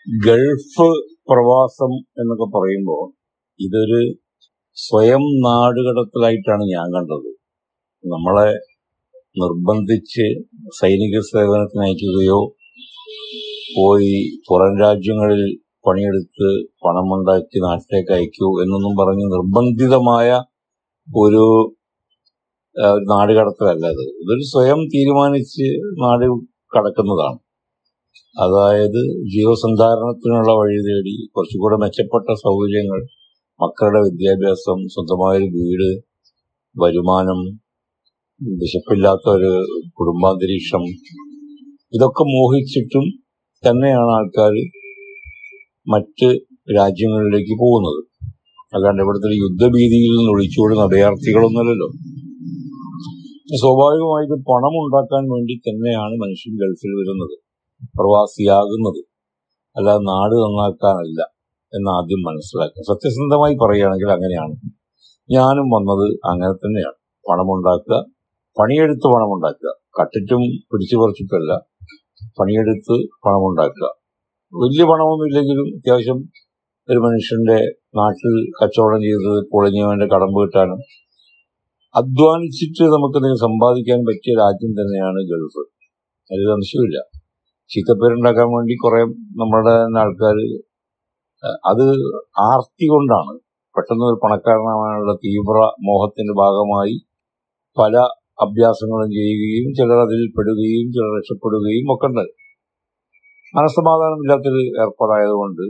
Gulf പ്രവാസം എന്നൊക്കെ പറയുമ്പോൾ ഇതൊരു സ്വയം നാടുകടത്തലായിട്ടാണ് ഞാൻ കണ്ടത് നമ്മളെ നിർബന്ധിച്ച് സൈനിക സേവനത്തിന് അയക്കുകയോ പോയി പുറം രാജ്യങ്ങളിൽ പണിയെടുത്ത് പണമുണ്ടാക്കി നാട്ടിലേക്ക് അയക്കൂ എന്നൊന്നും പറഞ്ഞ് നിർബന്ധിതമായ ഒരു ആ, ഒരു നാടുകടത്തലല്ല ഇത് ഇതൊരു സ്വയം തീരുമാനിച്ച് നാട് കടക്കുന്നതാണ് അതായത് ജീവസന്ധാരണത്തിനുള്ള വഴി തേടി കുറച്ചുകൂടെ മെച്ചപ്പെട്ട സൗകര്യങ്ങൾ മക്കളുടെ വിദ്യാഭ്യാസം സ്വന്തമായൊരു വീട് വരുമാനം വിശപ്പില്ലാത്ത ഒരു കുടുംബാന്തരീക്ഷം ഇതൊക്കെ മോഹിച്ചിട്ടും തന്നെയാണ് ആൾക്കാർ മറ്റ് രാജ്യങ്ങളിലേക്ക് പോകുന്നത് അല്ലാണ്ട് ഇവിടുത്തെ ഒരു യുദ്ധഭീതിയിൽ നിന്ന് ഒളിച്ചോടുന്ന അഭയാർത്ഥികളൊന്നുമല്ലല്ലോ സ്വാഭാവികമായിട്ടും പണം ഉണ്ടാക്കാൻ വേണ്ടി തന്നെയാണ് മനുഷ്യൻ ഗൾഫിൽ വരുന്നത് പ്രവാസിയാകുന്നത് അല്ലാതെ നാട് നന്നാക്കാനല്ല എന്ന് ആദ്യം മനസ്സിലാക്കുക സത്യസന്ധമായി പറയുകയാണെങ്കിൽ അങ്ങനെയാണ് ഞാനും വന്നത് അങ്ങനെ തന്നെയാണ് പണമുണ്ടാക്കുക പണിയെടുത്ത് പണമുണ്ടാക്കുക കട്ടിട്ടും പിടിച്ചു പറിച്ചിട്ടല്ല പണിയെടുത്ത് പണമുണ്ടാക്കുക വലിയ പണമൊന്നും ഇല്ലെങ്കിലും അത്യാവശ്യം ഒരു മനുഷ്യന്റെ നാട്ടിൽ കച്ചവടം ചെയ്ത് പൊളിഞ്ഞവന്റെ കടം വീട്ടാനും അധ്വാനിച്ചിട്ട് നമുക്ക് എന്തെങ്കിലും സമ്പാദിക്കാൻ പറ്റിയ രാജ്യം തന്നെയാണ് ഗൾഫ് അതിൽ സംശയമില്ല ചീത്തപ്പേരുണ്ടാക്കാൻ വേണ്ടി കുറെ നമ്മുടെ തന്നെ ആൾക്കാർ അത് ആർത്തി കൊണ്ടാണ് പെട്ടെന്ന് ഒരു പണക്കാരനാവാനുള്ള തീവ്ര മോഹത്തിന്റെ ഭാഗമായി പല അഭ്യാസങ്ങളും ചെയ്യുകയും ചിലർ അതിൽ പെടുകയും ചിലർ രക്ഷപ്പെടുകയും ഒക്കെ ഉണ്ട് മനസ്സമാധാനമില്ലാത്തൊരു ഏർപ്പാടായതുകൊണ്ട്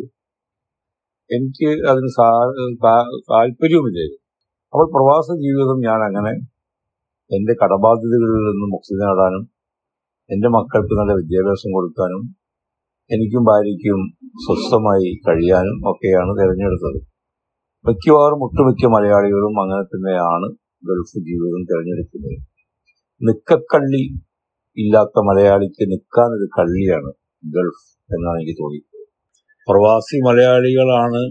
എനിക്ക് അതിന് സാ- താ- താല്പര്യവുമില്ലായിരുന്നു അപ്പോൾ പ്രവാസ ജീവിതം ഞാൻ അങ്ങനെ എന്റെ കടബാധ്യതകളിൽ നിന്ന് മുക്തി നേടാനും എന്റെ മക്കൾക്ക് നല്ല വിദ്യാഭ്യാസം കൊടുക്കാനും എനിക്കും ഭാര്യയ്ക്കും സ്വസ്ഥമായി കഴിയാനും ഒക്കെയാണ് തിരഞ്ഞെടുത്തത് മിക്കവാറും ഒട്ടുമിക്ക മലയാളികളും അങ്ങനെ തന്നെയാണ് ഗൾഫ് ജീവിതം തിരഞ്ഞെടുക്കുന്നത് നിക്കക്കള്ളി ഇല്ലാത്ത മലയാളിക്ക് നിൽക്കാൻ ഒരു കള്ളിയാണ് ഗൾഫ് എന്നാണ് എനിക്ക് തോന്നിയത് പ്രവാസി മലയാളികളാണ്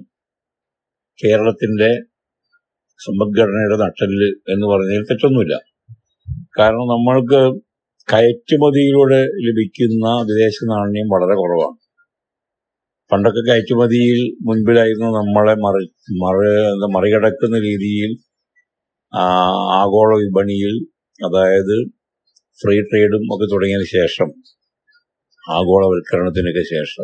കേരളത്തിന്റെ സമ്പദ്ഘടനയുടെ നട്ടല് എന്ന് പറഞ്ഞതിൽ തെറ്റൊന്നുമില്ല കാരണം നമ്മൾക്ക് കയറ്റുമതിയിലൂടെ ലഭിക്കുന്ന വിദേശ നാണ്യം വളരെ കുറവാണ് പണ്ടൊക്കെ കയറ്റുമതിയിൽ മുൻപിലായിരുന്നു നമ്മളെ മറി മറി എന്താ മറികടക്കുന്ന രീതിയിൽ ആ, ആഗോള വിപണിയിൽ അതായത് ഫ്രീ ട്രേഡും ഒക്കെ തുടങ്ങിയതിന് ശേഷം ആഗോളവൽക്കരണത്തിനൊക്കെ ശേഷം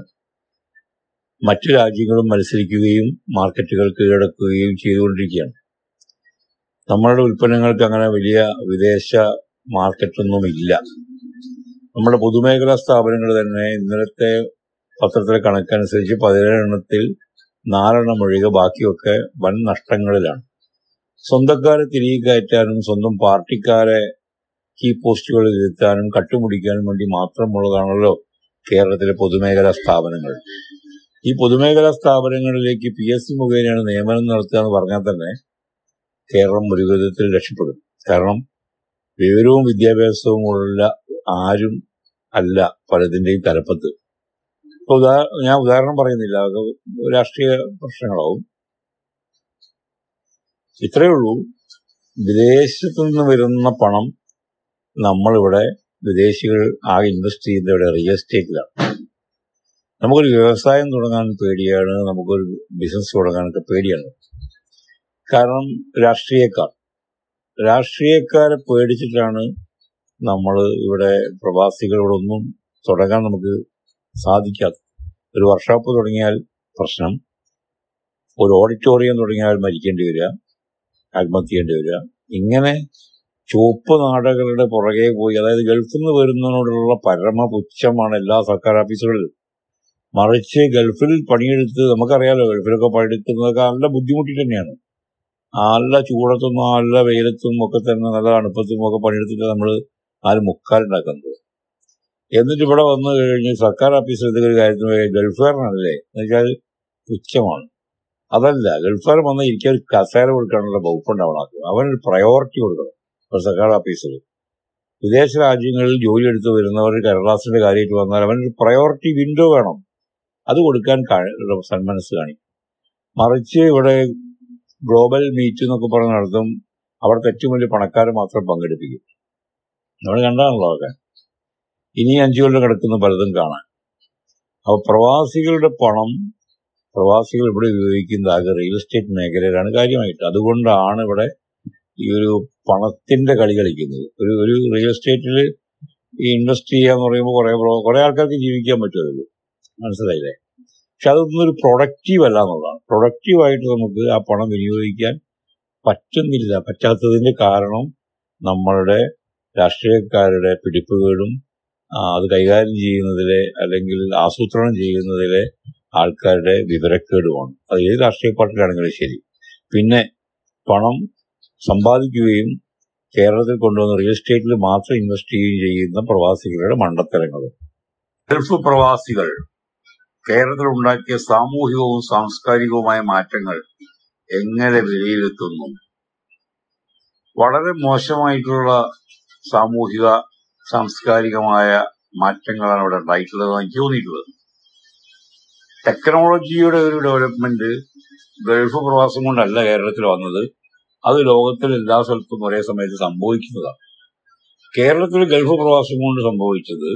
മറ്റു രാജ്യങ്ങളും മത്സരിക്കുകയും മാർക്കറ്റുകൾ കീഴടക്കുകയും ചെയ്തുകൊണ്ടിരിക്കുകയാണ് നമ്മളുടെ ഉൽപ്പന്നങ്ങൾക്ക് അങ്ങനെ വലിയ വിദേശ മാർക്കറ്റൊന്നും ഇല്ല നമ്മുടെ പൊതുമേഖലാ സ്ഥാപനങ്ങൾ തന്നെ ഇന്നലത്തെ പത്രത്തിലെ കണക്കനുസരിച്ച് പതിനേഴെണ്ണത്തിൽ നാലെണ്ണം ഒഴികെ ബാക്കിയൊക്കെ വൻ നഷ്ടങ്ങളിലാണ് സ്വന്തക്കാരെ തിരികെ കയറ്റാനും സ്വന്തം പാർട്ടിക്കാരെ കീ പോസ്റ്റുകളിൽ ഇരുത്താനും കട്ടുമുടിക്കാനും വേണ്ടി മാത്രമുള്ളതാണല്ലോ കേരളത്തിലെ പൊതുമേഖലാ സ്ഥാപനങ്ങൾ ഈ പൊതുമേഖലാ സ്ഥാപനങ്ങളിലേക്ക് പി എസ് സി മുഖേനയാണ് നിയമനം നടത്തുക എന്ന് പറഞ്ഞാൽ തന്നെ കേരളം ഒരു വിധത്തിൽ രക്ഷപ്പെടും കാരണം വിവരവും വിദ്യാഭ്യാസവും ഉള്ള ആരും അല്ല പലതിന്റെയും തലപ്പത്ത് ഇപ്പൊ ഉദാ ഞാൻ ഉദാഹരണം പറയുന്നില്ല അത് രാഷ്ട്രീയ പ്രശ്നങ്ങളാവും ഇത്രയേ ഉള്ളൂ വിദേശത്തു നിന്ന് വരുന്ന പണം നമ്മളിവിടെ വിദേശികൾ ആകെ ഇൻവെസ്റ്റ് ചെയ്യുന്നത് ഇവിടെ റിയൽ എസ്റ്റേറ്റിലാണ് നമുക്കൊരു വ്യവസായം തുടങ്ങാൻ പേടിയാണ് നമുക്കൊരു ബിസിനസ് തുടങ്ങാനൊക്കെ പേടിയാണ് കാരണം രാഷ്ട്രീയക്കാർ രാഷ്ട്രീയക്കാരെ പേടിച്ചിട്ടാണ് നമ്മൾ ഇവിടെ പ്രവാസികളോടൊന്നും തുടങ്ങാൻ നമുക്ക് സാധിക്കാത്തത് ഒരു വർക്ക്ഷോപ്പ് തുടങ്ങിയാൽ പ്രശ്നം ഒരു ഓഡിറ്റോറിയം തുടങ്ങിയാൽ മരിക്കേണ്ടി വരിക ആത്മഹത്യ ചെയ്യേണ്ടി വരിക ഇങ്ങനെ ചുവപ്പ് നാടകളുടെ പുറകെ പോയി അതായത് ഗൾഫിൽ നിന്ന് വരുന്നതിനോടുള്ള പരമപുച്ഛമാണ് എല്ലാ സർക്കാർ ഓഫീസുകളിലും മറിച്ച് ഗൾഫിൽ പണിയെടുത്ത് നമുക്കറിയാലോ ഗൾഫിലൊക്കെ പണിയെടുക്കുന്നതൊക്കെ നല്ല ബുദ്ധിമുട്ടി തന്നെയാണ് നല്ല ചൂടത്തും നല്ല വെയിലത്തും ഒക്കെ തന്നെ നല്ല തണുപ്പത്തും ഒക്കെ പണിയെടുത്തിട്ട് നമ്മൾ നാല് മുക്കാലുണ്ടാക്കുന്നത് എന്നിട്ട് ഇവിടെ വന്നു കഴിഞ്ഞ് സർക്കാർ ഓഫീസിൽ എന്തെങ്കിലും കാര്യത്തിന് ഗൾഫുകാരനല്ലേ എന്ന് വെച്ചാൽ പുച്ഛമാണ് അതല്ല ഗൾഫുകാരൻ വന്ന് ഇരിക്കാൻ ഒരു കസേര കൊടുക്കാനുള്ള വകുപ്പുണ്ടാവണം ആദ്യം അവനൊരു പ്രയോറിറ്റി കൊടുക്കണം ഒരു സർക്കാർ ഓഫീസിൽ വിദേശ രാജ്യങ്ങളിൽ ജോലി എടുത്ത് വരുന്നവർ കേരളാസിന്റെ കാര്യമായിട്ട് വന്നാൽ അവനൊരു പ്രയോറിറ്റി വിൻഡോ വേണം അത് കൊടുക്കാൻ കഴി- സന്മനസ് കാണിക്കും മറിച്ച് ഇവിടെ ഗ്ലോബൽ മീറ്റ് എന്നൊക്കെ പറഞ്ഞ നടത്തും അവിടുത്തെ ഏറ്റവും വലിയ പണക്കാരെ മാത്രം പങ്കെടുപ്പിക്കും നമ്മൾ കണ്ടാണല്ലോ അതൊക്കെ ഇനി അഞ്ചു കൊല്ലം കിടക്കുന്ന പലതും കാണാൻ അപ്പൊ പ്രവാസികളുടെ പണം പ്രവാസികൾ ഇവിടെ ഉപയോഗിക്കുന്നത് ആകെ റിയൽ എസ്റ്റേറ്റ് മേഖലയിലാണ് കാര്യമായിട്ട് അതുകൊണ്ടാണ് ഇവിടെ ഈ ഒരു പണത്തിന്റെ കളി കളിക്കുന്നത് ഒരു ഒരു റിയൽ എസ്റ്റേറ്റിൽ ഈ ഇൻവെസ്റ്റ് ചെയ്യാന്ന് പറയുമ്പോൾ കുറെ കുറെ ആൾക്കാർക്ക് ജീവിക്കാൻ പറ്റും അതിൽ മനസ്സിലായില്ലേ പക്ഷെ അതൊന്നും ഒരു പ്രൊഡക്റ്റീവ് അല്ല എന്നുള്ളതാണ് പ്രൊഡക്റ്റീവായിട്ട് നമുക്ക് ആ പണം വിനിയോഗിക്കാൻ പറ്റുന്നില്ല പറ്റാത്തതിന്റെ കാരണം നമ്മളുടെ രാഷ്ട്രീയക്കാരുടെ പിടിപ്പുകേടും ആ, അത് കൈകാര്യം ചെയ്യുന്നതിലെ അല്ലെങ്കിൽ ആസൂത്രണം ചെയ്യുന്നതിലെ ആൾക്കാരുടെ വിവരക്കേടുമാണ് അത് ഏത് രാഷ്ട്രീയ പാർട്ടിയിലാണെങ്കിലും ശരി പിന്നെ പണം സമ്പാദിക്കുകയും കേരളത്തിൽ കൊണ്ടുവന്ന് റിയൽ എസ്റ്റേറ്റിൽ മാത്രം ഇൻവെസ്റ്റ് ചെയ്യുകയും ചെയ്യുന്ന പ്രവാസികളുടെ മണ്ടത്തരങ്ങളും ഗൾഫ് പ്രവാസികൾ കേരളത്തിൽ ഉണ്ടാക്കിയ സാമൂഹികവും സാംസ്കാരികവുമായ മാറ്റങ്ങൾ എങ്ങനെ വിലയിരുത്തുന്നു വളരെ മോശമായിട്ടുള്ള സാമൂഹിക സാംസ്കാരികമായ മാറ്റങ്ങളാണ് ഇവിടെ ഉണ്ടായിട്ടുള്ളത് എനിക്ക് തോന്നിയിട്ടുള്ളത് ടെക്നോളജിയുടെ ഒരു ഡെവലപ്മെന്റ് ഗൾഫ് പ്രവാസം കൊണ്ടല്ല കേരളത്തിൽ വന്നത് അത് ലോകത്തിൽ എല്ലാ സ്ഥലത്തും ഒരേ സമയത്ത് സംഭവിക്കുന്നതാണ് കേരളത്തിൽ ഗൾഫ് പ്രവാസം കൊണ്ട് സംഭവിച്ചത്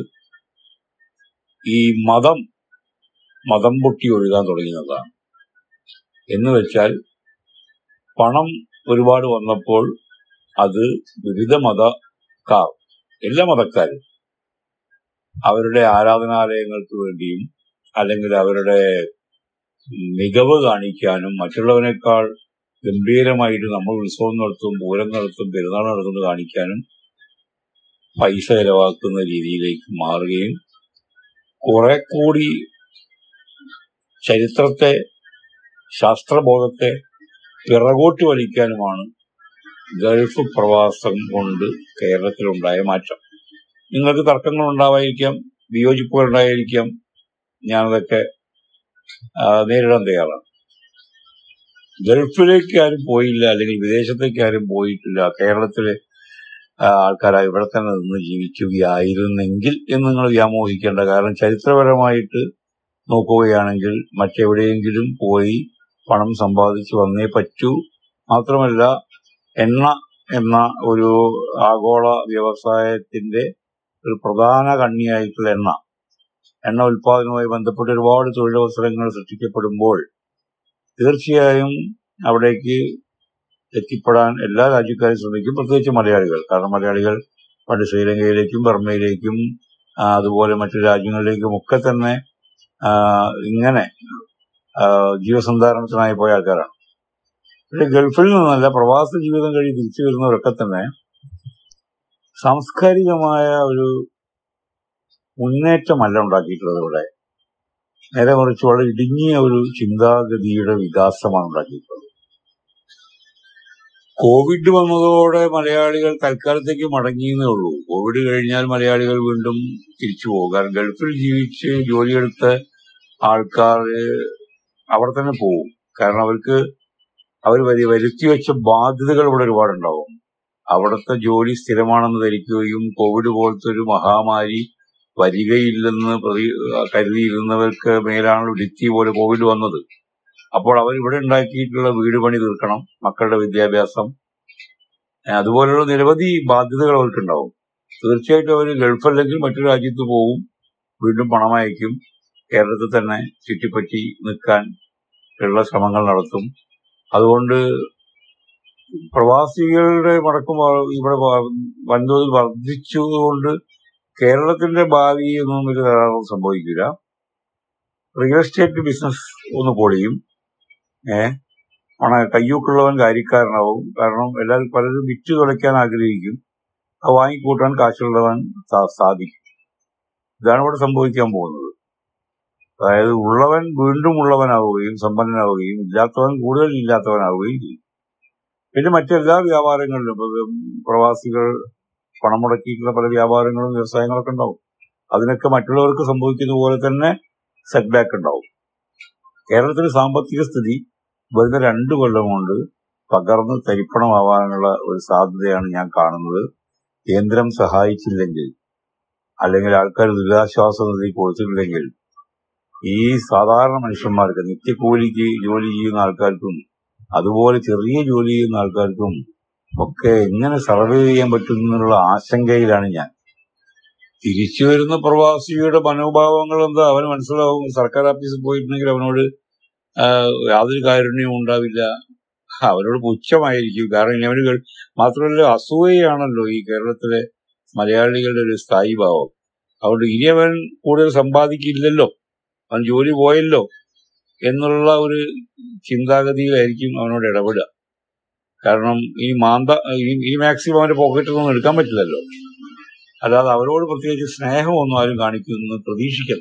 ഈ മതം മതം പൊട്ടി ഒഴുകാൻ തുടങ്ങിയതാണ് എന്ന് വെച്ചാൽ പണം ഒരുപാട് വന്നപ്പോൾ അത് വിവിധ മതക്കാർ എല്ലാ മതക്കാരും അവരുടെ ആരാധനാലയങ്ങൾക്ക് വേണ്ടിയും അല്ലെങ്കിൽ അവരുടെ മികവ് കാണിക്കാനും മറ്റുള്ളവനേക്കാൾ ഗംഭീരമായിട്ട് നമ്മൾ ഉത്സവം നടത്തും പൂരം നടത്തും പെരുന്നാൾ നടത്തുന്നത് കാണിക്കാനും പൈസ ചെലവാക്കുന്ന രീതിയിലേക്ക് മാറുകയും കുറെ കൂടി ചരിത്രത്തെ ശാസ്ത്രബോധത്തെ പിറകോട്ട് വലിക്കാനുമാണ് ഗൾഫ് പ്രവാസം കൊണ്ട് കേരളത്തിലുണ്ടായ മാറ്റം നിങ്ങൾക്ക് തർക്കങ്ങൾ ഉണ്ടാവായിരിക്കാം വിയോജിപ്പുകൾ ഉണ്ടായിരിക്കാം ഞാനതൊക്കെ ആ, നേരിടാൻ തയ്യാറാണ് ഗൾഫിലേക്ക് ആരും പോയില്ല അല്ലെങ്കിൽ വിദേശത്തേക്ക് ആരും പോയിട്ടില്ല കേരളത്തിലെ ആ, ആൾക്കാർ ഇവിടെ തന്നെ നിന്ന് ജീവിക്കുകയായിരുന്നെങ്കിൽ എന്ന് നിങ്ങൾ വ്യാമോഹിക്കേണ്ട കാരണം ചരിത്രപരമായിട്ട് നോക്കുകയാണെങ്കിൽ മറ്റെവിടെയെങ്കിലും പോയി പണം സമ്പാദിച്ചു വന്നേ പറ്റൂ മാത്രമല്ല എണ്ണ എന്ന ഒരു ആഗോള വ്യവസായത്തിന്റെ ഒരു പ്രധാന കണ്ണിയായിട്ടുള്ള എണ്ണ എണ്ണ ഉൽപാദനവുമായി ബന്ധപ്പെട്ട് ഒരുപാട് തൊഴിലവസരങ്ങൾ സൃഷ്ടിക്കപ്പെടുമ്പോൾ തീർച്ചയായും അവിടേക്ക് എത്തിപ്പെടാൻ എല്ലാ രാജ്യക്കാരും ശ്രമിക്കും പ്രത്യേകിച്ച് മലയാളികൾ കാരണം മലയാളികൾ പണ്ട് ശ്രീലങ്കയിലേക്കും ബർമയിലേക്കും ആ, അതുപോലെ മറ്റു രാജ്യങ്ങളിലേക്കും ഒക്കെ തന്നെ ആ, ഇങ്ങനെ ആ, ജീവസന്ധാരണത്തിനായി പോയ ആൾക്കാരാണ് പക്ഷേ ഗൾഫിൽ നിന്നല്ല പ്രവാസ ജീവിതം കഴിഞ്ഞ് തിരിച്ചു വരുന്നവരൊക്കെ തന്നെ സാംസ്കാരികമായ ഒരു മുന്നേറ്റമല്ല ഉണ്ടാക്കിയിട്ടുള്ളത് ഇവിടെ നേരെ മറിച്ച് വളരെ ഇടുങ്ങിയ ഒരു ചിന്താഗതിയുടെ വികാസമാണ് ഉണ്ടാക്കിയിട്ടുള്ളത് കോവിഡ് വന്നതോടെ മലയാളികൾ തൽക്കാലത്തേക്ക് മടങ്ങിയെന്നേ ഉള്ളൂ കോവിഡ് കഴിഞ്ഞാൽ മലയാളികൾ വീണ്ടും തിരിച്ചു പോകും കാരണം ഗൾഫിൽ ജീവിച്ച് ജോലിയെടുത്ത ആൾക്കാർ അവിടെ തന്നെ പോകും കാരണം അവർക്ക് അവർ വരുത്തി വെച്ച ബാധ്യതകൾ ഇവിടെ ഒരുപാടുണ്ടാവും അവിടുത്തെ ജോലി സ്ഥിരമാണെന്ന് ധരിക്കുകയും കോവിഡ് പോലത്തെ ഒരു മഹാമാരി വരികയില്ലെന്ന് പ്രതി കരുതിയിരുന്നവർക്ക് മേലാണ് ഭിത്തി പോലെ കോവിഡ് വന്നത് അപ്പോൾ അവർ ഇവിടെ ഉണ്ടാക്കിയിട്ടുള്ള വീട് പണി തീർക്കണം മക്കളുടെ വിദ്യാഭ്യാസം ഏ, അതുപോലുള്ള നിരവധി ബാധ്യതകൾ അവർക്കുണ്ടാവും തീർച്ചയായിട്ടും അവർ ഗൾഫ് അല്ലെങ്കിൽ മറ്റു രാജ്യത്ത് പോകും വീണ്ടും പണം അയക്കും കേരളത്തിൽ തന്നെ ചുറ്റിപ്പറ്റി നിൽക്കാൻ ഉള്ള ശ്രമങ്ങൾ നടത്തും അതുകൊണ്ട് പ്രവാസികളുടെ മടക്കം വ- ഇവിടെ വ- വൻതോതിൽ വർദ്ധിച്ചതുകൊണ്ട് കേരളത്തിന്റെ ഭാവി ഒന്നും വലിയ തകരാറും സംഭവിക്കില്ല റിയൽ എസ്റ്റേറ്റ് ബിസിനസ് ഒന്ന് പൊളിയും ഏഹ് പണ കയ്യൂക്കുള്ളവൻ കാര്യക്കാരനാവും കാരണം എല്ലാവരും പലരും വിറ്റ് തുളയ്ക്കാൻ ആഗ്രഹിക്കും അത് വാങ്ങിക്കൂട്ടാൻ കാശുള്ളവൻ സാ- സാധിക്കും ഇതാണ് ഇവിടെ സംഭവിക്കാൻ പോകുന്നത് അതായത് ഉള്ളവൻ വീണ്ടും ഉള്ളവനാവുകയും സമ്പന്നനാവുകയും ഇല്ലാത്തവൻ കൂടുതൽ ഇല്ലാത്തവനാവുകയും ചെയ്യും പിന്നെ മറ്റെല്ലാ വ്യാപാരങ്ങളിലും ഇപ്പൊ പ്രവാസികൾ പണം മുടക്കിയിട്ടുള്ള പല വ്യാപാരങ്ങളും വ്യവസായങ്ങളൊക്കെ ഉണ്ടാവും അതിനൊക്കെ മറ്റുള്ളവർക്ക് സംഭവിക്കുന്ന പോലെ തന്നെ സെറ്റ് ബാക്ക് ഉണ്ടാവും കേരളത്തിലെ സാമ്പത്തിക സ്ഥിതി വരുന്ന രണ്ടു കൊല്ലം കൊണ്ട് പകർന്ന് തരിപ്പണമാവാനുള്ള ഒരു സാധ്യതയാണ് ഞാൻ കാണുന്നത് കേന്ദ്രം സഹായിച്ചില്ലെങ്കിൽ അല്ലെങ്കിൽ ആൾക്കാർ ദുരിതാശ്വാസ നിധി കൊടുത്തിട്ടില്ലെങ്കിൽ ഈ സാധാരണ മനുഷ്യന്മാർക്ക് നിത്യക്കൂലിക്ക് ജോലി ചെയ്യുന്ന ആൾക്കാർക്കും അതുപോലെ ചെറിയ ജോലി ചെയ്യുന്ന ആൾക്കാർക്കും ഒക്കെ എങ്ങനെ സർവൈവ് ചെയ്യാൻ പറ്റും എന്നുള്ള ആശങ്കയിലാണ് ഞാൻ തിരിച്ചു വരുന്ന പ്രവാസിയുടെ മനോഭാവങ്ങൾ എന്താ അവന് മനസ്സിലാവും സർക്കാർ ഓഫീസിൽ പോയിട്ടുണ്ടെങ്കിൽ അവനോട് ആ, യാതൊരു കാരുണ്യവും ഉണ്ടാവില്ല അവനോട് പുച്ഛമായിരിക്കും കാരണം ഇനി അവന് കേൾ- മാത്രമല്ല അസൂയയാണല്ലോ ഈ കേരളത്തിലെ മലയാളികളുടെ ഒരു സ്ഥായി ഭാവം അതുകൊണ്ട് ഇനി അവൻ കൂടുതൽ സമ്പാദിക്കില്ലല്ലോ അവൻ ജോലി പോയല്ലോ എന്നുള്ള ഒരു ചിന്താഗതിയിലായിരിക്കും അവനോട് ഇടപെടുക കാരണം ഈ മാന്ത ഈ ഈ മാക്സിമം അവന്റെ പോക്കറ്റിൽ നിന്നും എടുക്കാൻ പറ്റില്ലല്ലോ അല്ലാതെ അവരോട് പ്രത്യേകിച്ച് സ്നേഹമൊന്നും ആരും കാണിക്കുമെന്ന് പ്രതീക്ഷിക്കണ്ട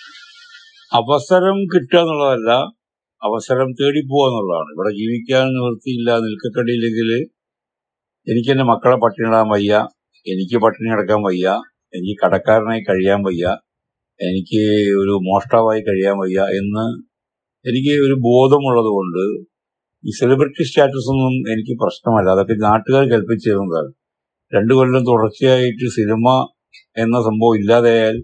അവസരം കിട്ടുക എന്നുള്ളതല്ല അവസരം തേടിപ്പോവുക എന്നുള്ളതാണ് ഇവിടെ ജീവിക്കാൻ നിവൃത്തിയില്ല നിൽക്കക്കടിയില്ലെങ്കിൽ എനിക്ക് എന്റെ മക്കളെ പട്ടിണിടാൻ വയ്യ എനിക്ക് പട്ടിണി അടക്കാൻ വയ്യ എനിക്ക് കടക്കാരനായി കഴിയാൻ വയ്യ എനിക്ക് ഒരു മോഷ്ടാവായി കഴിയാൻ വയ്യ എന്ന് എനിക്ക് ഒരു ബോധമുള്ളത് കൊണ്ട് ഈ സെലിബ്രിറ്റി സ്റ്റാറ്റസ് ഒന്നും എനിക്ക് പ്രശ്നമല്ല അതൊക്കെ നാട്ടുകാർ കൽപ്പിച്ചു തരുന്നതാണ് രണ്ടു കൊല്ലം തുടർച്ചയായിട്ട് സിനിമ എന്ന സംഭവം ഇല്ലാതെയാൽ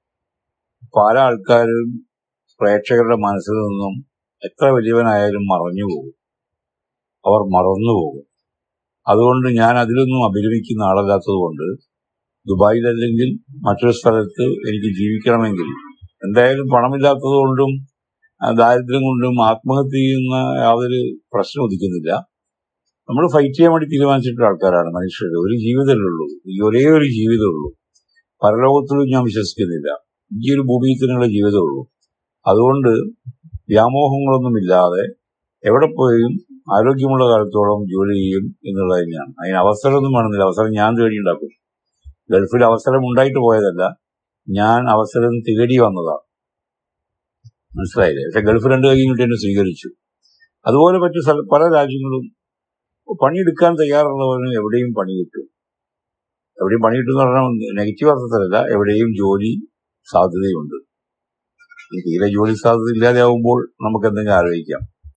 പല ആൾക്കാരും പ്രേക്ഷകരുടെ മനസ്സിൽ നിന്നും എത്ര വലിയവനായാലും മറഞ്ഞു പോകും അവർ മറന്നു പോകും അതുകൊണ്ട് ഞാൻ അതിലൊന്നും അഭിരമിക്കുന്ന ആളല്ലാത്തത് കൊണ്ട് ദുബായിലല്ലെങ്കിൽ മറ്റൊരു സ്ഥലത്ത് എനിക്ക് ജീവിക്കണമെങ്കിൽ എന്തായാലും പണമില്ലാത്തത് കൊണ്ടും ആ, ദാരിദ്ര്യം കൊണ്ടും ആത്മഹത്യ ചെയ്യുന്ന യാതൊരു പ്രശ്നം ഉദിക്കുന്നില്ല നമ്മൾ ഫൈറ്റ് ചെയ്യാൻ വേണ്ടി തീരുമാനിച്ചിട്ടുള്ള ആൾക്കാരാണ് മനുഷ്യർ ഒരു ജീവിതമല്ലേ ഉള്ളൂ ഈ ഒരേ ഒരു ജീവിതമുള്ളൂ പരലോകത്തിലും ഞാൻ വിശ്വസിക്കുന്നില്ല ഈ ഒരു ഭൂമിയിൽ തന്നെയുള്ള ജീവിതമുള്ളൂ അതുകൊണ്ട് വ്യാമോഹങ്ങളൊന്നുമില്ലാതെ എവിടെ പോയും ആരോഗ്യമുള്ള കാലത്തോളം ജോലി ചെയ്യും എന്നുള്ളത് തന്നെയാണ് അതിന് അവസരമൊന്നും വേണമെന്നില്ല അവസരം ഞാൻ തേടി ഉണ്ടാക്കും ഗൾഫിൽ അവസരം ഉണ്ടായിട്ട് പോയതല്ല ഞാൻ അവസരം തേടി വന്നതാണ് മനസ്സിലായില്ലേ പക്ഷെ ഗൾഫ് രണ്ട് കൈ നീട്ടി എന്നെ സ്വീകരിച്ചു അതുപോലെ മറ്റു സ്ഥല പല രാജ്യങ്ങളും പണിയെടുക്കാൻ തയ്യാറുള്ളവന് എവിടെയും പണി കിട്ടും എവിടെയും പണി കിട്ടും എന്ന് പറഞ്ഞാൽ നെഗറ്റീവ് അർത്ഥത്തിലല്ല എവിടെയും ജോലി സാധ്യതയുണ്ട് ഈ തീരെ ജോലി സാധ്യത ഇല്ലാതെ ആവുമ്പോൾ നമുക്ക് എന്തെങ്കിലും ആലോചിക്കാം